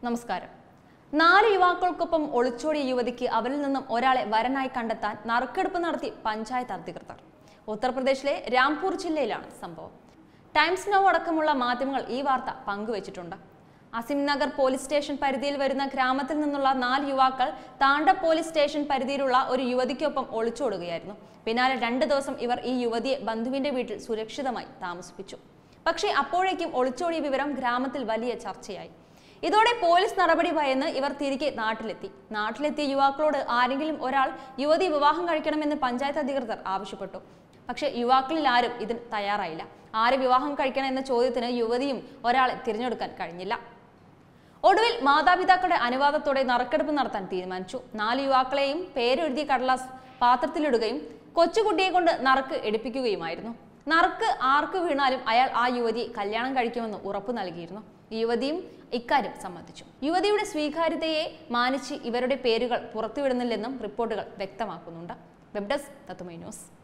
നമസ്കാരം നാല് യുവാക്കൾക്കൊപ്പം ഒളിച്ചോടിയ യുവതിക്ക് അവരിൽ നിന്നും ഒരാളെ വരനായി കണ്ടെത്താൻ നറുക്കെടുപ്പ് നടത്തി പഞ്ചായത്ത് അധികൃതർ ഉത്തർപ്രദേശിലെ രാംപൂർ ജില്ലയിലാണ് സംഭവം ടൈംസ് നൗ അടക്കമുള്ള മാധ്യമങ്ങൾ ഈ വാർത്ത പങ്കുവച്ചിട്ടുണ്ട് അസിം നഗർ പോലീസ് സ്റ്റേഷൻ പരിധിയിൽ വരുന്ന ഗ്രാമത്തിൽ നിന്നുള്ള നാല് യുവാക്കൾ താണ്ട പോലീസ് സ്റ്റേഷൻ പരിധിയിലുള്ള ഒരു യുവതിക്കൊപ്പം ഒളിച്ചോടുകയായിരുന്നു പിന്നാലെ രണ്ട് ദിവസം ഇവർ ഈ യുവതിയെ ബന്ധുവിന്റെ വീട്ടിൽ സുരക്ഷിതമായി താമസിപ്പിച്ചു പക്ഷേ അപ്പോഴേക്കും ഒളിച്ചോടിയ വിവരം ഗ്രാമത്തിൽ വലിയ ചർച്ചയായി ഇതോടെ പോലീസ് നടപടി ഭയന്ന് ഇവർ തിരികെ നാട്ടിലെത്തി നാട്ടിലെത്തിയ യുവാക്കളോട് ആരെങ്കിലും ഒരാൾ യുവതി വിവാഹം കഴിക്കണമെന്ന് പഞ്ചായത്ത് അധികൃതർ ആവശ്യപ്പെട്ടു പക്ഷേ യുവാക്കളിൽ ആരും ഇതിന് തയ്യാറായില്ല ആര് വിവാഹം കഴിക്കണം എന്ന ചോദ്യത്തിന് യുവതിയും ഒരാളെ തിരഞ്ഞെടുക്കാൻ കഴിഞ്ഞില്ല ഒടുവിൽ മാതാപിതാക്കളുടെ അനുവാദത്തോടെ നറുക്കെടുപ്പ് നടത്താൻ തീരുമാനിച്ചു നാല് യുവാക്കളെയും പേരെഴുതിയ കടലാസ് പാത്രത്തിലിടുകയും കൊച്ചുകുട്ടിയെ കൊണ്ട് നറുക്ക് എടുപ്പിക്കുകയുമായിരുന്നു നറുക്ക് ആർക്ക് വീണാലും അയാൾ ആ യുവതിയെ കല്യാണം കഴിക്കുമെന്ന് ഉറപ്പു നൽകിയിരുന്നു യുവതിയും ഇക്കാര്യം സമ്മതിച്ചു യുവതിയുടെ സ്വീകാര്യതയെ മാനിച്ച് ഇവരുടെ പേരുകൾ പുറത്തുവിടുന്നില്ലെന്നും റിപ്പോർട്ടുകൾ വ്യക്തമാക്കുന്നുണ്ട് വെബ് ഡെസ്ക് തത്തുമൈ ന്യൂസ്